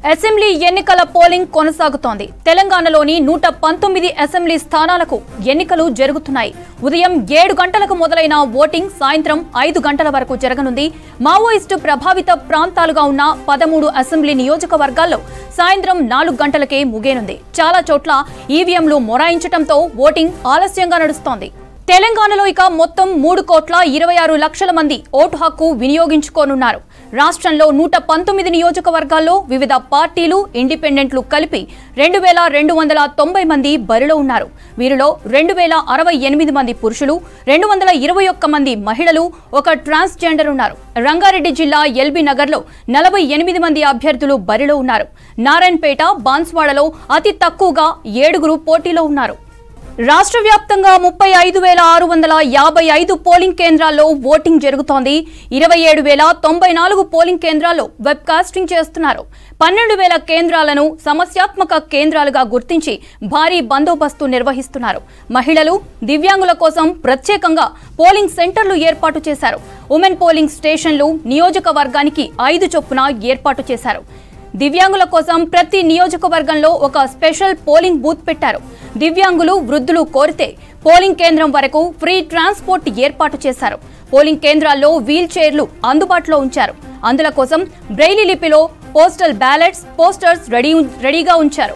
Assembly ఎన్నికల polling కొనసాగుతోంది తెలంగాణలోని నూట పంతొమ్మిది అసెంబ్లీ స్థానాలకు ఎన్నికలు జరుగుతున్నాయి ఉదయం ఏడు గంటలకు మొదలైన ఓటింగ్ సాయంత్రం ఐదు గంటల వరకు జరగనుంది మావోయిస్టు ప్రభావిత ప్రాంతాలుగా ఉన్న పదమూడు అసెంబ్లీ నియోజకవర్గాల్లో సాయంత్రం నాలుగు గంటలకే ముగియనుంది చాలా చోట్ల ఈవీఎంలు మొరాయించడంతో ఓటింగ్ ఆలస్యంగా నడుస్తోంది తెలంగాణలో ఇక మొత్తం మూడు కోట్ల ఇరవై ఆరు లక్షల మంది ఓటు హక్కు వినియోగించుకోనున్నారు రాష్ట్రంలో నూట పంతొమ్మిది నియోజకవర్గాల్లో వివిధ పార్టీలు ఇండిపెండెంట్లు కలిపి రెండు వేల రెండు వందల తొంభై మంది బరిలో ఉన్నారు వీరిలో రెండు వేల అరవై ఎనిమిది మంది పురుషులు రెండు వందల ఇరవై ఒక్క మంది మహిళలు ఒక ట్రాన్స్జెండర్ ఉన్నారు రంగారెడ్డి జిల్లా ఎల్బీ నగర్లో నలభై ఎనిమిది మంది అభ్యర్థులు బరిలో ఉన్నారు నారాయణపేట బాన్స్వాడలో అతి తక్కువగా ఏడుగురు పోటీలో ఉన్నారు రాష్ట్ర వ్యాప్తంగా ముప్పై ఐదు వేల ఆరు వందల యాభై ఐదు పోలింగ్ కేంద్రాల్లో ఓటింగ్ జరుగుతోంది ఇరవై ఏడు వేల తొంభై నాలుగు పోలింగ్ కేంద్రాల్లో వెబ్ కాస్టింగ్ చేస్తున్నారు పన్నెండు వేల కేంద్రాలను సమస్యాత్మక కేంద్రాలుగా గుర్తించి భారీ బందోబస్తు నిర్వహిస్తున్నారు మహిళలు దివ్యాంగుల కోసం ప్రత్యేకంగా పోలింగ్ సెంటర్లు ఏర్పాటు చేశారు ఉమెన్ పోలింగ్ స్టేషన్లు నియోజకవర్గానికి ఐదు చొప్పున ఏర్పాటు చేశారు దివ్యాంగుల కోసం ప్రతి నియోజకవర్గంలో ఒక స్పెషల్ పోలింగ్ బూత్ పెట్టారు దివ్యాంగులు వృద్ధులు కోరితే పోలింగ్ కేంద్రం వరకు ఫ్రీ ట్రాన్స్పోర్ట్ ఏర్పాటు చేశారు పోలింగ్ కేంద్రాల్లో వీల్ చైర్లు అందుబాటులో ఉంచారు అందుల కోసం బ్రెయిలీ లిపిలో పోస్టల్ బ్యాలెట్స్ పోస్టర్స్ రెడీ రెడీగా ఉంచారు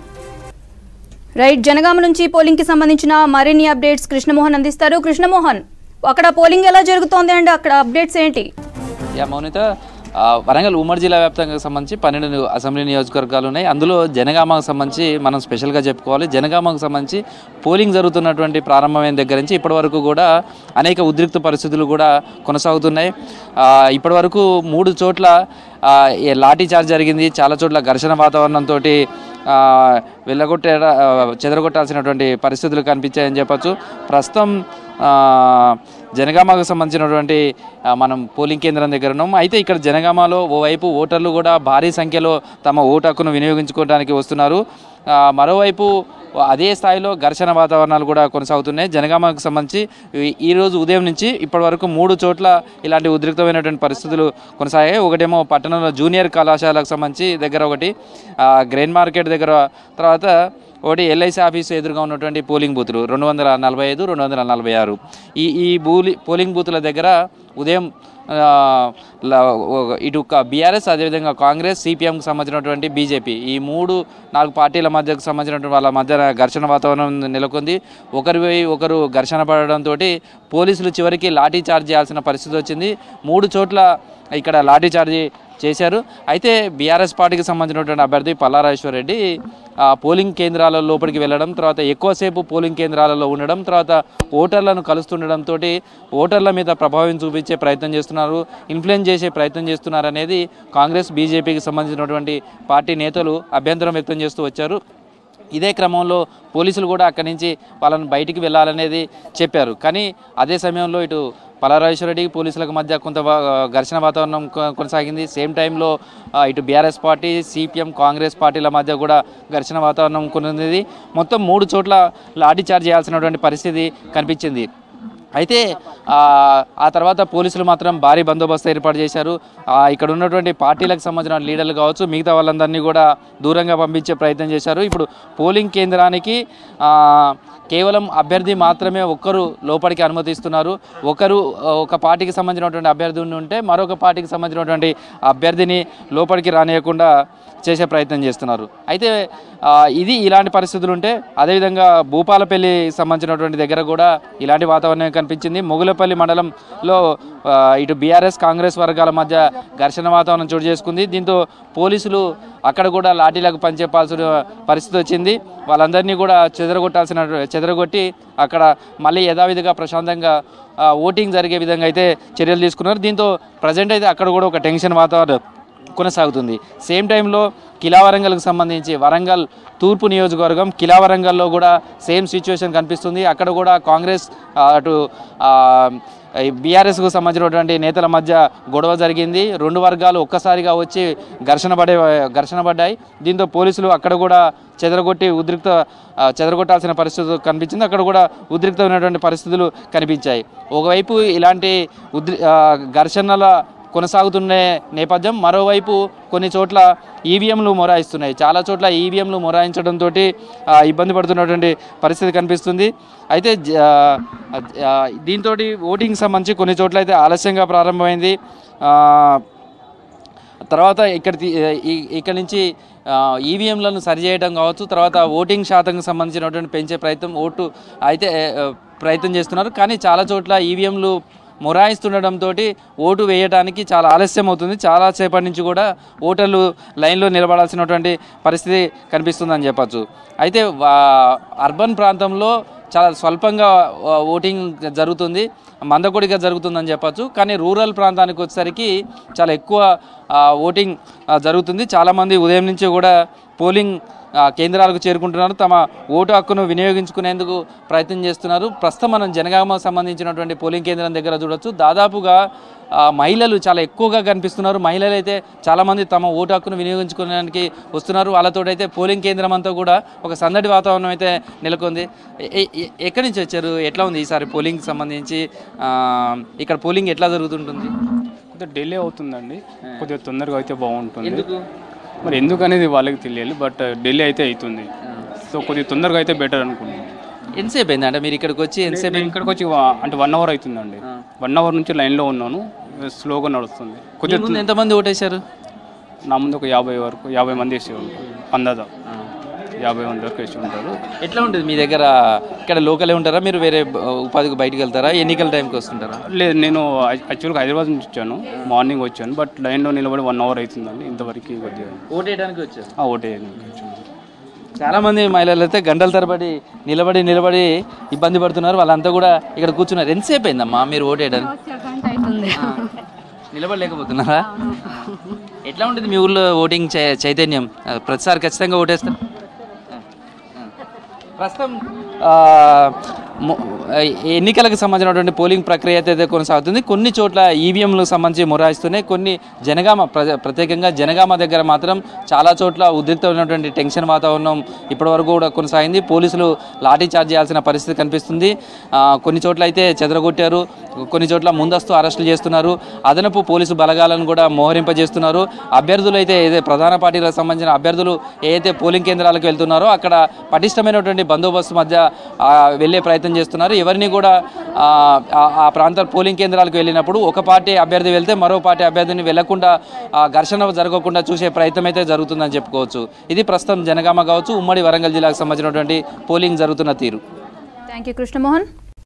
రైట్ జనగామ నుంచి పోలింగ్ కి సంబంధించిన మరిన్ని అప్డేట్స్ కృష్ణమోహన్ అందిస్తారు కృష్ణమోహన్ అక్కడ పోలింగ్ ఎలా జరుగుతోంది అండ్ అక్కడ అప్డేట్స్ ఏంటి యా మౌనిత ఆ, వరంగల్ ఉమ్మడి జిల్లా వ్యాప్తంగా సంబంధించి పన్నెండు అసెంబ్లీ నియోజకవర్గాలు ఉన్నాయి అందులో జనగామకు సంబంధించి మనం స్పెషల్గా చెప్పుకోవాలి జనగామకు సంబంధించి పోలింగ్ జరుగుతున్నటువంటి ప్రారంభమైన దగ్గర నుంచి ఇప్పటి వరకు కూడా అనేక ఉద్రిక్త పరిస్థితులు కూడా కొనసాగుతున్నాయి ఆ, ఇప్పటి వరకు మూడు చోట్ల ఆ, ఈ లాఠీ చార్జ్ జరిగింది చాలా చోట్ల ఘర్షణ వాతావరణంతో వెళ్ళగొట్టే ఆ, చెదరగొట్టాల్సినటువంటి పరిస్థితులు కనిపించాయని చెప్పొచ్చు ప్రస్తుతం ఆ, జనగామకు సంబంధించినటువంటి ఆ, మనం పోలింగ్ కేంద్రం దగ్గర ఉన్నాం అయితే ఇక్కడ జనగామలో ఓవైపు ఓటర్లు కూడా భారీ సంఖ్యలో తమ ఓటు హక్కును వినియోగించుకోవడానికి వస్తున్నారు ఆ, మరోవైపు అదే స్థాయిలో ఘర్షణ వాతావరణాలు కూడా కొనసాగుతున్నాయి జనగామకు సంబంధించి ఈ- ఈ రోజు ఉదయం నుంచి ఇప్పటి వరకు మూడు చోట్ల ఇలాంటి ఉద్రిక్తమైనటువంటి పరిస్థితులు కొనసాగాయి ఒకటేమో పట్టణంలో జూనియర్ కళాశాలకు సంబంధించి దగ్గర ఒకటి ఆ, గ్రెయిన్ మార్కెట్ దగ్గర తర్వాత ఒకటి ఎల్ఐసి ఆఫీస్ ఎదురుగా ఉన్నటువంటి పోలింగ్ బూతులు రెండు వందల నలభై ఐదు రెండు వందల నలభై ఆరు ఈ ఈ బూలి పోలింగ్ బూతుల దగ్గర ఉదయం ఆ, ల- ఒక- ఇటు బీఆర్ఎస్ అదేవిధంగా కాంగ్రెస్ సిపిఎంకి సంబంధించినటువంటి బీజేపీ ఈ మూడు నాలుగు పార్టీల మధ్యకు సంబంధించినటువంటి వాళ్ళ మధ్య ఘర్షణ వాతావరణం నెలకొంది ఒకరిపై ఒకరు ఘర్షణ పడడంతో పోలీసులు చివరికి లాఠీ చార్జ్ చేయాల్సిన పరిస్థితి వచ్చింది మూడు చోట్ల ఇక్కడ లాఠీ చార్జీ చేశారు అయితే బీఆర్ఎస్ పార్టీకి సంబంధించినటువంటి అభ్యర్థి పల్లారాజేశ్వర రెడ్డి ఆ, పోలింగ్ కేంద్రాల లోపలికి వెళ్ళడం తర్వాత ఎక్కువసేపు పోలింగ్ కేంద్రాలలో ఉండడం తర్వాత ఓటర్లను కలుస్తుండడంతో ఓటర్ల మీద ప్రభావం చూపించే ప్రయత్నం చేస్తున్నారు ఇన్ఫ్లుయెన్స్ చేసే ప్రయత్నం చేస్తున్నారు అనేది కాంగ్రెస్ బీజేపీకి సంబంధించినటువంటి పార్టీ నేతలు అభ్యంతరం వ్యక్తం చేస్తూ వచ్చారు ఇదే క్రమంలో పోలీసులు కూడా అక్కడి నుంచి వాళ్ళని బయటికి వెళ్ళాలనేది చెప్పారు కానీ అదే సమయంలో ఇటు పలారాజేశ్వర రెడ్డి పోలీసులకు మధ్య కొంత వా- ఘర్షణ వాతావరణం కొ- కొనసాగింది సేమ్ టైంలో ఆ, ఇటు బీఆర్ఎస్ పార్టీ సిపిఎం కాంగ్రెస్ పార్టీల మధ్య కూడా ఘర్షణ వాతావరణం కొన్నది మొత్తం మూడు చోట్ల లాఠీ చార్జ్ చేయాల్సినటువంటి పరిస్థితి కనిపించింది అయితే ఆ, ఆ తర్వాత పోలీసులు మాత్రం భారీ బందోబస్తు ఏర్పాటు చేశారు ఆ, ఇక్కడ ఉన్నటువంటి పార్టీలకు సంబంధించిన లీడర్లు కావచ్చు మిగతా వాళ్ళందరినీ కూడా దూరంగా పంపించే ప్రయత్నం చేశారు ఇప్పుడు పోలింగ్ కేంద్రానికి ఆ, కేవలం అభ్యర్థి మాత్రమే ఒక్కరు లోపలికి అనుమతిస్తున్నారు ఒకరు ఆ, ఒక పార్టీకి సంబంధించినటువంటి అభ్యర్థి ఉంటే మరొక పార్టీకి సంబంధించినటువంటి అభ్యర్థిని లోపలికి రానియకుండా చేసే ప్రయత్నం చేస్తున్నారు అయితే ఆ, ఇది ఇలాంటి పరిస్థితులు ఉంటే అదేవిధంగా భూపాలపల్లి సంబంధించినటువంటి దగ్గర కూడా ఇలాంటి వాతావరణం కనిపించింది మొగులపల్లి మండలంలో ఆ, ఇటు బీఆర్ఎస్ కాంగ్రెస్ వర్గాల మధ్య ఘర్షణ వాతావరణం చోటు చేసుకుంది దీంతో పోలీసులు అక్కడ కూడా లాఠీలకు పనిచేపాల్సిన పరిస్థితి వచ్చింది వాళ్ళందరినీ కూడా చెదరగొట్టాల్సిన చెదరగొట్టి అక్కడ మళ్ళీ యథావిధిగా ప్రశాంతంగా ఆ, ఓటింగ్ జరిగే విధంగా అయితే చర్యలు తీసుకున్నారు దీంతో ప్రజెంట్ అయితే అక్కడ కూడా ఒక టెన్షన్ వాతావరణం కొనసాగుతుంది సేమ్ టైంలో కిలా వరంగల్కి సంబంధించి వరంగల్ తూర్పు నియోజకవర్గం కిలా వరంగల్లో కూడా సేమ్ సిచ్యువేషన్ కనిపిస్తుంది అక్కడ కూడా కాంగ్రెస్ ఆ, అటు బీఆర్ఎస్కు సంబంధించినటువంటి నేతల మధ్య గొడవ జరిగింది రెండు వర్గాలు ఒక్కసారిగా వచ్చి ఘర్షణ పడే ఘర్షణ పడ్డాయి దీంతో పోలీసులు అక్కడ కూడా చెదరగొట్టి ఉద్రిక్త ఆ, చెదరగొట్టాల్సిన పరిస్థితి కనిపించింది అక్కడ కూడా ఉద్రిక్తమైనటువంటి పరిస్థితులు కనిపించాయి ఒకవైపు ఇలాంటి ఉద్రి ఆ, ఘర్షణల కొనసాగుతున్న నేపథ్యం మరోవైపు కొన్ని చోట్ల ఈవీఎంలు మొరాయిస్తున్నాయి చాలా చోట్ల ఈవీఎంలు మొరాయించడంతో ఇబ్బంది పడుతున్నటువంటి పరిస్థితి కనిపిస్తుంది అయితే దీంతో ఓటింగ్ సంబంధించి కొన్ని చోట్ల అయితే ఆలస్యంగా ప్రారంభమైంది ఆ, తర్వాత ఇక్కడ తీ- ఈ- ఇక్కడ నుంచి ఈవీఎంలను సరిచేయడం కావచ్చు తర్వాత ఓటింగ్ శాతం సంబంధించినటువంటి పెంచే ప్రయత్నం ఓటు అయితే ఆ, ప్రయత్నం చేస్తున్నారు కానీ చాలా చోట్ల ఈవీఎంలు మొరాయిస్తుండడంతో ఓటు వేయడానికి చాలా ఆలస్యం అవుతుంది చాలా సేపటి నుంచి కూడా ఓటర్లు లైన్లో నిలబడాల్సినటువంటి పరిస్థితి కనిపిస్తుందని చెప్పచ్చు అయితే వా- అర్బన్ ప్రాంతంలో చాలా స్వల్పంగా ఆ, ఓటింగ్ జరుగుతుంది మందకొడిగా జరుగుతుందని చెప్పచ్చు కానీ రూరల్ ప్రాంతానికి వచ్చేసరికి చాలా ఎక్కువ ఆ, ఓటింగ్ ఆ, జరుగుతుంది చాలామంది ఉదయం నుంచి కూడా పోలింగ్ ఆ, కేంద్రాలకు చేరుకుంటున్నారు తమ ఓటు హక్కును వినియోగించుకునేందుకు ప్రయత్నం చేస్తున్నారు ప్రస్తుతం మనం జనగామ సంబంధించినటువంటి పోలింగ్ కేంద్రం దగ్గర చూడొచ్చు దాదాపుగా ఆ, మహిళలు చాలా ఎక్కువగా కనిపిస్తున్నారు మహిళలు అయితే చాలామంది తమ ఓటు హక్కును వినియోగించుకోవడానికి వస్తున్నారు వాళ్ళతోటైతే పోలింగ్ కేంద్రం అంతా కూడా ఒక సందడి వాతావరణం అయితే నెలకొంది ఎ- ఎ- ఎ- ఎక్కడి నుంచి వచ్చారు ఎట్లా ఉంది ఈసారి పోలింగ్ సంబంధించి ఆ, ఇక్కడ పోలింగ్ ఎట్లా జరుగుతుంటుంది కొద్దిగా డిలే అవుతుందండి కొద్దిగా తొందరగా అయితే బాగుంటుంది ఎందుకు మరి ఎందుకు అనేది వాళ్ళకి తెలియాలి బట్ డిలే అయితే అవుతుంది సో కొద్దిగా తొందరగా అయితే బెటర్ అనుకుంటున్నాను ఎంతసేపు అయింది అంటే మీరు ఇక్కడికి వచ్చి ఎంతసేపు నేను ఇక్కడికి వచ్చి వా- అంటే వన్ అవర్ అవుతుందండి వన్ అవర్ నుంచి లైన్లో ఉన్నాను స్లోగా నడుస్తుంది మీ కొద్దిగా ముందు ఎంతమంది ఓటేశారు నా ముందు ఒక యాభై వరకు యాభై మంది వేసి ఉంటారు అందాజ యాభై మంది వరకు వేసి ఉంటారు ఎట్లా ఉంటుంది మీ దగ్గర ఇక్కడ లోకలే ఉంటారా మీరు వేరే బ- ఉపాధికి బయటికి వెళ్తారా ఎన్నికల టైంకి వస్తుంటారా లేదు నేను యాక్చువల్గా హైదరాబాద్ నుంచి వచ్చాను మార్నింగ్ వచ్చాను బట్ లైన్లో నిలబడి వన్ అవర్ అవుతుందండి ఇంతవరకు కొద్దిగా ఓటేయడానికి వచ్చారు ఆ, ఓటేయడానికి వచ్చాను చాలా మంది మహిళలు అయితే గంటల తరబడి నిలబడి నిలబడి ఇబ్బంది పడుతున్నారు వాళ్ళంతా కూడా ఇక్కడ కూర్చున్నారు ఎంతసేపు అయిందమ్మా మీరు ఓటేయడానికి అవుతుంది నిలబడలేకపోతున్నారా ఎట్లా ఉంటుంది మీ ఊళ్ళో ఓటింగ్ చై- చైతన్యం ఆ, ప్రతిసారి ఖచ్చితంగా ఓటేస్తారు ఆ, ఆ. ప్రస్తుతం ఆ, మొ- ఎన్నికలకు సంబంధించినటువంటి పోలింగ్ ప్రక్రియ అయితే కొనసాగుతుంది కొన్ని చోట్ల ఈవీఎంలకు సంబంధించి మొరాయిస్తున్నాయి కొన్ని జనగామ ప్ర- ప్రత్యేకంగా జనగామ దగ్గర మాత్రం చాలా చోట్ల ఉద్రిక్తమైనటువంటి టెన్షన్ వాతావరణం ఇప్పటివరకు కూడా కొనసాగింది పోలీసులు లాఠీ చార్జ్ చేయాల్సిన పరిస్థితి కనిపిస్తుంది ఆ, కొన్ని చోట్ల అయితే చెదరగొట్టారు కొన్ని చోట్ల ముందస్తు అరెస్టులు చేస్తున్నారు అదనపు పోలీసు బలగాలను కూడా మోహరింపజేస్తున్నారు అభ్యర్థులు అయితే ఏదైతే ప్రధాన పార్టీలకు సంబంధించిన అభ్యర్థులు ఏదైతే పోలింగ్ కేంద్రాలకు వెళ్తున్నారో అక్కడ పటిష్టమైనటువంటి బందోబస్తు మధ్య ఆ, వెళ్ళే ప్రయత్నం చేస్తున్నారు ఎవరిని కూడా ఆ, ఆ- ఆ ప్రాంత పోలింగ్ కేంద్రాలకు వెళ్ళినప్పుడు ఒక పార్టీ అభ్యర్థి వెళ్తే మరో పార్టీ అభ్యర్థిని వెళ్లకుండా ఆ, ఘర్షణ జరగకుండా చూసే ప్రయత్నం అయితే జరుగుతుందని చెప్పుకోవచ్చు ఇది ప్రస్తుతం జనగామ కావచ్చు ఉమ్మడి వరంగల్ జిల్లాకు సంబంధించినటువంటి పోలింగ్ జరుగుతున్న తీరు థ్యాంక్ యూ కృష్ణమోహన్